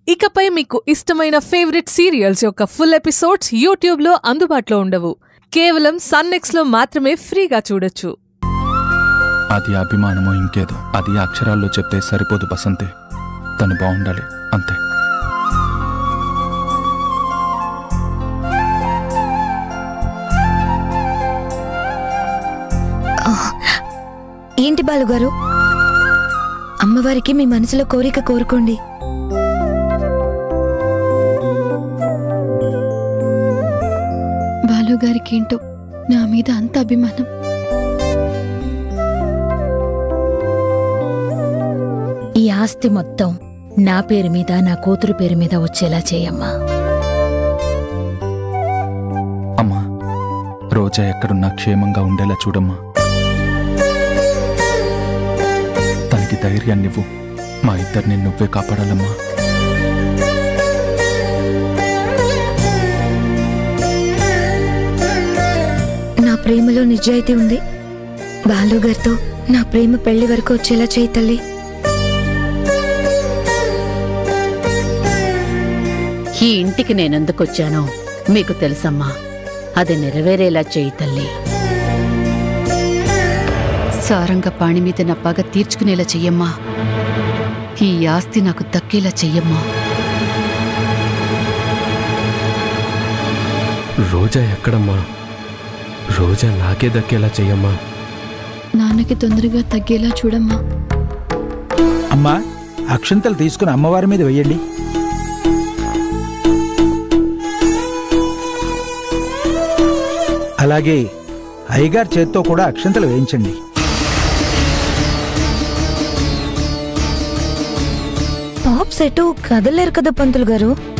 ఇకపై మీకు ఇష్టమైన ఫేవరెట్ సీరియల్స్ యొక్క ఫుల్ ఎపిసోడ్స్ యూట్యూబ్లో అందుబాటులో ఉండవు కేవలం సన్నెక్స్లో మాత్రమే ఫ్రీగా చూడొచ్చు అది అభిమానమో ఇంకేదో అది అక్షరాల్లో చెప్తే సరిపోదు బసంతే తను బాగుండాలి అంతే ఏంటి బాలుగారు అమ్మవారికి మీ మనసులో కోరిక కోరుకోండి బాలుగారికేంటో నా మీద అంత అభిమానం ఈ ఆస్తి మొత్తం నా పేరు మీద నా కూతురు పేరు మీద వచ్చేలా చేయమ్మా అమ్మా రోజా ఎక్కడున్నా క్షేమంగా ఉండేలా చూడమ్మా తనకి ధైర్యాన్నివ్వు మా ఇద్దరిని నువ్వే కాపాడాలమ్మా నా ప్రేమలో నిజాయితీ ఉంది బాలుగారితో నా ప్రేమ పెళ్లి వరకు వచ్చేలా చేయి తల్లి ఈ ఇంటికి నేనెందుకొచ్చానో మీకు తెలుసమ్మా అది నెరవేరేలా చేయి తల్లి సారంగ పాణి మీద నా పగ తీర్చుకునేలా చెయ్యమ్మా ఈ ఆస్తి నాకు దక్కేలా చెయ్యమ్మా రోజా ఎక్కడమ్మా రోజా నాకే దక్కేలా చెయ్యమ్మా నాన్నకి తొందరగా తగ్గేలా చూడమ్మా అమ్మా అక్షంతలు తీసుకుని అమ్మవారి మీద వెయ్యండి అలాగే అయ్యగారి చేత్తో కూడా అక్షంతలు వేయించండి పాప్ సెట్ కదలేరు కదా పంతులు గారు